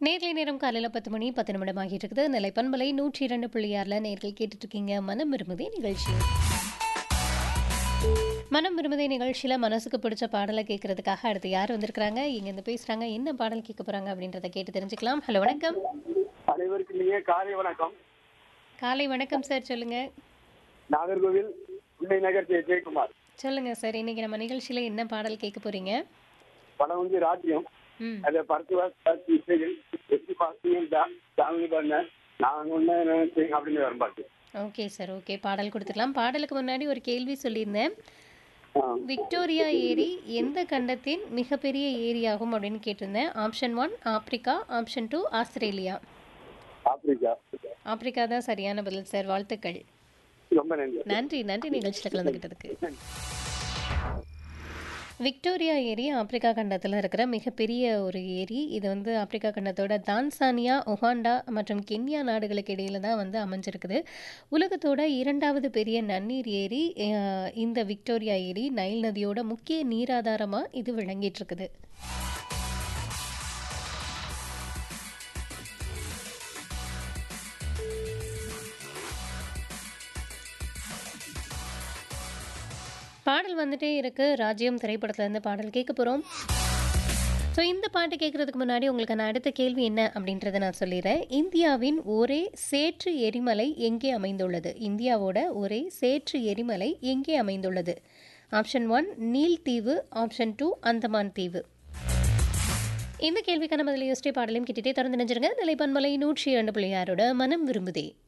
நேர்லை நேரம் காலையில் பத்து மணி பத்து நிமிடம் ஆகிட்டு இருக்குது நிலைப்பண்பலை நூற்றி இரண்டு புள்ளியாரில் நேர்கள் கேட்டுட்டு இருக்கீங்க மனம் விரும்புதே நிகழ்ச்சி மனம் விரும்புதே நிகழ்ச்சியில் மனசுக்கு பிடிச்ச பாடலை கேட்கறதுக்காக அடுத்து யார் வந்திருக்கிறாங்க இங்கேருந்து பேசுகிறாங்க என்ன பாடல் கேட்க போகிறாங்க அப்படின்றத கேட்டு தெரிஞ்சுக்கலாம் ஹலோ வணக்கம் அனைவருக்கும் நீங்க காலை வணக்கம் காலை வணக்கம் சார் சொல்லுங்கள் நாகர்கோவில் உன்னை நகர் ஜெய ஜெயக்குமார் சொல்லுங்கள் சார் இன்னைக்கு நம்ம நிகழ்ச்சியில் என்ன பாடல் கேட்க போகிறீங்க படம் வந்து ராஜ்யம் ம் அது பரத்துவா இசைகள் எப்படி பார்த்தீங்க சாமி பண்ண நான் ஒன்னு நினைச்சேன் அப்படின்னு வரும் பாட்டு ஓகே சார் ஓகே பாடல் கொடுத்துக்கலாம் பாடலுக்கு முன்னாடி ஒரு கேள்வி சொல்லியிருந்தேன் ஆ, விக்டோரியா ஏரி எந்த கண்டத்தின் மிகப்பெரிய ஏரியாகும் அப்படின்னு கேட்டிருந்தேன் option one Africa option two Australia Africa Africa தான் சரியான பதில் சார் வாழ்த்துக்கள் ரொம்ப நன்றி நன்றி நன்றி நிகழ்ச்சியில் கலந்துக்கிட்டதுக்கு விக்டோரியா ஏரி ஆப்பிரிக்கா கண்டத்தில் இருக்கிற மிகப்பெரிய ஒரு ஏரி இது வந்து ஆப்பிரிக்கா கண்டத்தோட தான்சானியா உகாண்டா மற்றும் கென்யா நாடுகளுக்கு இடையில தான் வந்து அமைஞ்சிருக்குது உலகத்தோட இரண்டாவது பெரிய நன்னீர் ஏரி அஹ், இந்த விக்டோரியா ஏரி நைல் நதியோட முக்கிய நீராதாரமாக இது விளங்கிட்டு இருக்குது பாடல் வந்துட்டே இருக்கு ராஜ்யம் திரைப்படத்துல இருந்து பாடல் கேட்க போறோம் ஸோ இந்த பாட்டு கேட்குறதுக்கு முன்னாடி உங்களுக்கு நான் அடுத்த கேள்வி என்ன அப்படின்றத நான் சொல்லிடுறேன் இந்தியாவின் ஒரே சேற்று எரிமலை எங்கே அமைந்துள்ளது இந்தியாவோட ஒரே சேற்று எரிமலை எங்கே அமைந்துள்ளது ஆப்ஷன் ஒன் நீல் தீவு ஆப்ஷன் டூ அந்தமான் தீவு இந்த கேள்விக்கான பதிலை யோசிச்சே பாடலையும் கிட்டே திறந்து நினைச்சிருங்க நிலைப்பன்மலை நூற்றி இரண்டு பிள்ளையாரோட மனம் விரும்புதே